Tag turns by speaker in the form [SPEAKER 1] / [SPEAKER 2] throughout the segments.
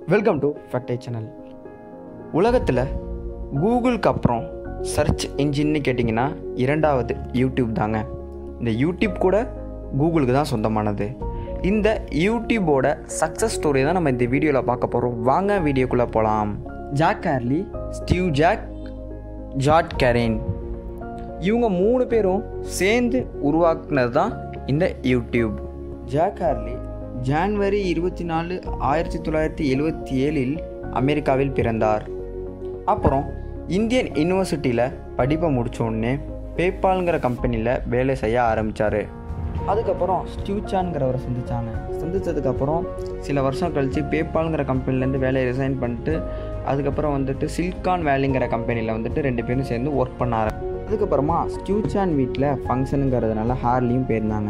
[SPEAKER 1] welcome to ஃபேக்டை channel உலகத்தில் கூகுளுக்கு அப்புறம் search engine கேட்டிங்கன்னா இரண்டாவது யூடியூப் தாங்க இந்த யூடியூப் கூட கூகுளுக்கு தான் சொந்தமானது இந்த யூடியூபோட சக்ஸஸ் ஸ்டோரி தான் நம்ம இந்த வீடியோவில் பார்க்க போகிறோம் வாங்க வீடியோக்குள்ளே போகலாம் Chad Hurley Steve Chen Jawed Karim இவங்க மூணு பேரும் சேர்ந்து உருவாக்குனது தான் இந்த யூடியூப் ஜாக் ஹார்லி ஜான்வரி இருபத்தி நாலு ஆயிரத்தி தொள்ளாயிரத்தி எழுவத்தி ஏழில் அமெரிக்காவில் பிறந்தார் அப்புறம் இந்தியன் யூனிவர்சிட்டியில் படிப்பை முடிச்ச உடனே பேபால்ங்கிற கம்பெனியில் வேலை செய்ய ஆரம்பித்தார் அதுக்கப்புறம் ஸ்டியூச்சான்ங்கிறவரை சந்திச்சாங்க சந்தித்ததுக்கப்புறம் சில வருஷம் கழித்து பேபால்ங்கிற கம்பெனிலேருந்து வேலையை ரிசைன் பண்ணிட்டு அதுக்கப்புறம் வந்துட்டு சில்கான் வேலிங்கிற கம்பெனியில் வந்துட்டு ரெண்டு பேரும் சேர்ந்து ஒர்க் பண்ணாரு அதுக்கப்புறமா ஸ்டியூச்சான் வீட்டில் ஃபங்க்ஷனுங்கிறதுனால ஹார்லியும் போயிருந்தாங்க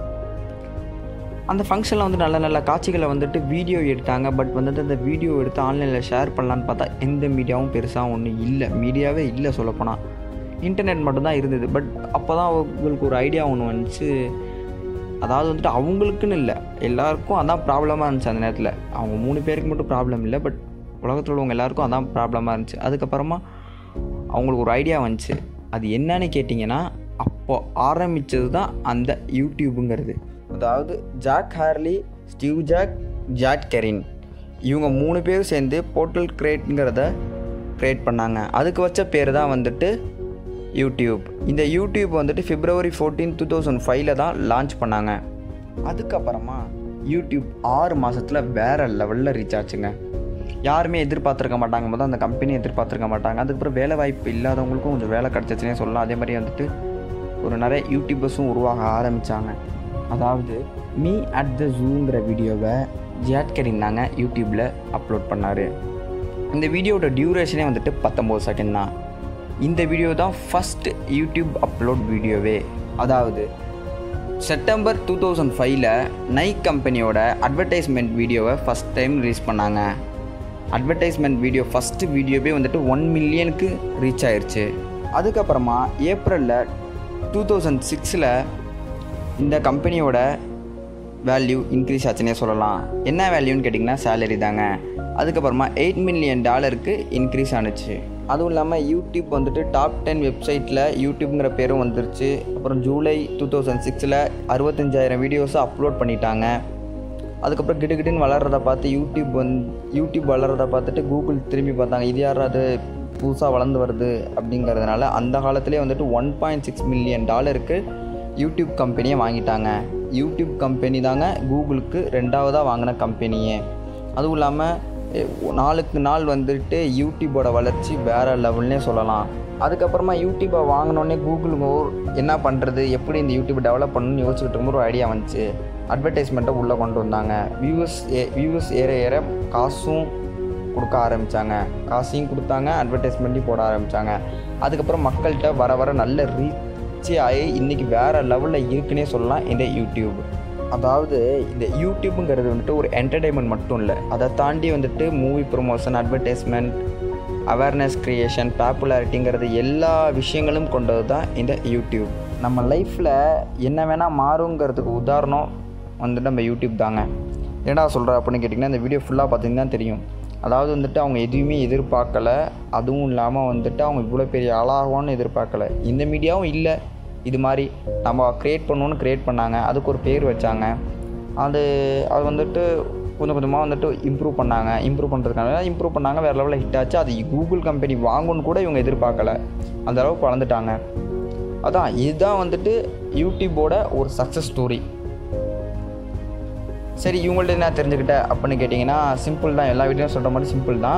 [SPEAKER 1] அந்த ஃபங்க்ஷனில் வந்து நல்ல நல்ல காட்சிகளை வந்துட்டு வீடியோ எடுத்தாங்க பட் வந்துட்டு அந்த வீடியோ எடுத்து ஆன்லைனில் ஷேர் பண்ணலான்னு பார்த்தா எந்த மீடியாவும் பெருசாக ஒன்றும் இல்லை மீடியாவே இல்லை சொல்லப்போனால் இன்டர்நெட் மட்டும்தான் இருந்தது பட் அப்போ தான் அவங்களுக்கு ஒரு ஐடியா ஒன்று வந்துச்சு அதாவது வந்துட்டு அவங்களுக்குன்னு இல்லை எல்லாருக்கும் அதான் ப்ராப்ளமாக இருந்துச்சு அந்த நேரத்தில் அவங்க மூணு பேருக்கு மட்டும் ப்ராப்ளம் இல்லை பட் உலகத்தில் உள்ளவங்க எல்லாருக்கும் அதான் ப்ராப்ளமாக இருந்துச்சு அதுக்கப்புறமா அவங்களுக்கு ஒரு ஐடியா வந்துச்சு அது என்னன்னு கேட்டிங்கன்னா அப்போ ஆரம்பித்தது தான் அந்த யூடியூபுங்கிறது அதாவது Chad Hurley Steve Chen Jawed Karim இவங்க மூணு பேரும் சேர்ந்து போர்ட்டல் கிரியேட்ங்கிறத க்ரியேட் பண்ணாங்க அதுக்கு வச்ச பேர் தான் வந்துட்டு யூடியூப் இந்த யூடியூப் வந்துட்டு பிப்ரவரி ஃபோர்டீன் டூ தௌசண்ட் ஃபைவ்ல தான் லான்ச் பண்ணாங்க அதுக்கப்புறமா யூடியூப் ஆறு மாதத்தில் வேறு லெவலில் ரீச் ஆச்சுங்க யாருமே எதிர்பார்த்துருக்க மாட்டாங்க முதல் அந்த கம்பெனி எதிர்பார்த்துருக்க மாட்டாங்க அதுக்கப்புறம் வேலை வாய்ப்பு இல்லாதவங்களுக்கும் கொஞ்சம் வேலை கிடச்சிச்சுனே சொல்லலாம் அதே மாதிரி வந்துட்டு ஒரு நிறைய யூடியூபர்ஸும் உருவாக ஆரம்பித்தாங்க அதாவது மீ அட் த ஜூங்கிற வீடியோவை ஜியாட்கரின் தாங்க யூடியூப்பில் அப்லோட் பண்ணார் இந்த வீடியோட டியூரேஷனே வந்துட்டு பத்தொம்போது செகண்ட் தான் இந்த வீடியோ தான் ஃபஸ்ட் யூடியூப் அப்லோட் வீடியோவே அதாவது செப்டம்பர் டூ தௌசண்ட் ஃபைவ்ல நைக் கம்பெனியோட அட்வர்டைஸ்மெண்ட் வீடியோவை ஃபஸ்ட் டைம் ரிலீஸ் பண்ணாங்க அட்வர்டைஸ்மெண்ட் வீடியோ ஃபஸ்ட்டு வீடியோவே வந்துட்டு ஒன் மில்லியனுக்கு ரீச் ஆயிருச்சு அதுக்கப்புறமா ஏப்ரலில் டூ தௌசண்ட் சிக்ஸில் இந்த கம்பெனியோட வேல்யூ இன்க்ரீஸ் ஆச்சுன்னே சொல்லலாம் என்ன வேல்யூன்னு கேட்டிங்கன்னா சேலரி தாங்க அதுக்கப்புறமா எயிட் மில்லியன் டாலருக்கு இன்க்ரீஸ் ஆனுச்சு அதுவும் இல்லாமல் யூடியூப் வந்துட்டு டாப் டென் வெப்சைட்டில் யூடியூப்ங்கிற பேரும் வந்துருச்சு அப்புறம் ஜூலை டூ தௌசண்ட் சிக்ஸில் அறுபத்தஞ்சாயிரம் வீடியோஸை அப்லோட் பண்ணிட்டாங்க அதுக்கப்புறம் கிடுகிடுன்னு வளர்கிறத பார்த்து யூடியூப் வந்து யூடியூப் வளர்கிறத பார்த்துட்டு கூகுள் திரும்பி பார்த்தாங்க இது யார் அது புதுசாக வளர்ந்து வருது அப்படிங்கிறதுனால அந்த காலத்திலே வந்துட்டு ஒன் பாயிண்ட் சிக்ஸ் மில்லியன் டாலருக்கு யூடியூப் கம்பெனியை வாங்கிட்டாங்க யூடியூப் கம்பெனி தாங்க கூகுளுக்கு ரெண்டாவதாக வாங்கின கம்பெனியே அதுவும் இல்லாமல் நாளுக்கு நாள் வந்துட்டு யூடியூபோட வளர்ச்சி வேறு லெவல்னே சொல்லலாம் அதுக்கப்புறமா யூடியூப்பை வாங்கினோடனே கூகுள் என்ன பண்ணுறது எப்படி இந்த யூடியூப்பை டெவலப் பண்ணணும்னு யோசிச்சுட்டு இருக்கும்போது ஒரு ஐடியா வந்துச்சு அட்வர்டைஸ்மெண்ட்டை உள்ளே கொண்டு வந்தாங்க வியூவர்ஸ் ஏ வியூவர்ஸ் ஏற ஏற காசும் கொடுக்க ஆரம்பித்தாங்க காசையும் கொடுத்தாங்க அட்வர்டைஸ்மெண்ட்டையும் போட ஆரம்பித்தாங்க அதுக்கப்புறம் மக்கள்கிட்ட வர வர நல்ல ரீச் ஆகி இன்றைக்கி வேறு லெவலில் இருக்குன்னே சொல்லலாம் இந்த யூடியூப் அதாவது இந்த யூடியூப்புங்கிறது வந்துட்டு ஒரு என்டர்டெயின்மெண்ட் மட்டும் இல்லை அதை தாண்டி வந்துட்டு movie promotion advertisement awareness creation பாப்புலாரிட்டிங்கிறது எல்லா விஷயங்களும் கொண்டது தான் இந்த யூடியூப் நம்ம லைஃப்பில் என்ன வேணால் மாறுங்கிறதுக்கு உதாரணம் வந்துட்டு நம்ம யூடியூப் தாங்க என்னடா சொல்கிற அப்படின்னு கேட்டிங்கன்னா இந்த வீடியோ ஃபுல்லாக பார்த்தீங்கன்னா தெரியும் அதாவது வந்துட்டு அவங்க எதுவுமே எதிர்பார்க்கல அதுவும் இல்லாமல் வந்துட்டு அவங்க இவ்வளோ பெரிய ஆளாகும்னு எதிர்பார்க்கல இந்த மீடியாவும் இல்லை இது மாதிரி நம்ம க்ரியேட் பண்ணணுன்னு க்ரியேட் பண்ணாங்க அதுக்கு ஒரு பேர் வச்சாங்க அது அது வந்துட்டு கொஞ்சம் கொஞ்சமாக வந்துட்டு இம்ப்ரூவ் பண்ணாங்க இம்ப்ரூவ் பண்ணுறதுக்கான இம்ப்ரூவ் பண்ணாங்க வேறு லெவலில் ஹிட் ஆச்சு அது கூகுள் கம்பெனி வாங்கணும்னு கூட இவங்க எதிர்பார்க்கல அந்த அளவுக்கு வளர்ந்துட்டாங்க அதான் இதுதான் வந்துட்டு யூடியூபோட ஒரு சக்ஸஸ் ஸ்டோரி சரி இவங்கள்ட்ட என்ன தெரிஞ்சுக்கிட்ட அப்படின்னு கேட்டிங்கன்னா சிம்பிள் தான் எல்லா வீட்லையும் சொல்கிற மாதிரி சிம்பிள் தான்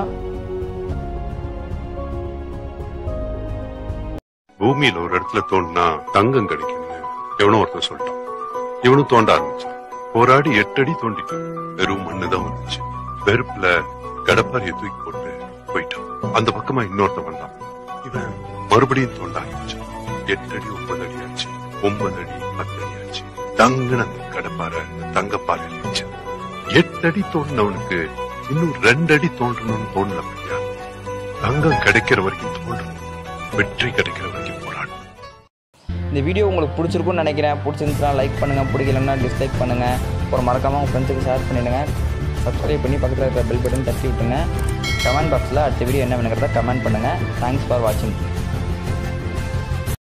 [SPEAKER 2] பூமியில ஒரு இடத்துல தோண்டினா தங்கம் கிடைக்கும்னு எவனோ ஒருத்தன் சொல்லிட்டான் இவனும் தோண்ட ஆரம்பிச்சான் போராடி எட்டு அடி தோண்டிட்டான் வெறும் மண்ணுதான் வந்துச்சு வெறுப்புல கடப்பாரிய தூக்கி போட்டு போயிட்டான் அந்த பக்கமா இன்னொருத்தன் வந்தான் இவன் மறுபடியும் தோண்ட ஆரம்பிச்சான் எட்டு அடி ஒன்பது அடி ஆச்சு ஒன்பது அடி பத்து அடி ஆச்சு தங்குன அந்த கடப்பாறை தங்கப்பாறை இருந்துச்சு எட்டு அடி தோண்டினவனுக்கு இன்னும் ரெண்டு அடி தோண்டணும்னு தோணல பையா தங்கம் கிடைக்கிற வரைக்கும் தோண்டணும் வெற்றி கிடைக்கிற வரைக்கும் போராடணும்
[SPEAKER 1] இந்த வீடியோ உங்களுக்கு பிடிச்சிருக்கும்னு நினைக்கிறேன் பிடிச்சிருந்துச்சுன்னா லைக் பண்ணுங்கள் பிடிக்கலன்னா டிஸ்லைக் பண்ணுங்கள் அப்புறம் மறக்காமல் உங்கள் ஃப்ரெண்ட்ஸுக்கு ஷேர் பண்ணிவிடுங்க சப்ஸ்கிரைப் பண்ணி பக்கத்தில் இருக்கிற பெல் பட்டன் தட்டி விட்டுங்க கமெண்ட் பாக்ஸில் அடுத்த வீடியோ என்ன வேணுங்கிறத கமெண்ட் பண்ணுங்கள் தேங்க்ஸ் ஃபார் வாட்சிங்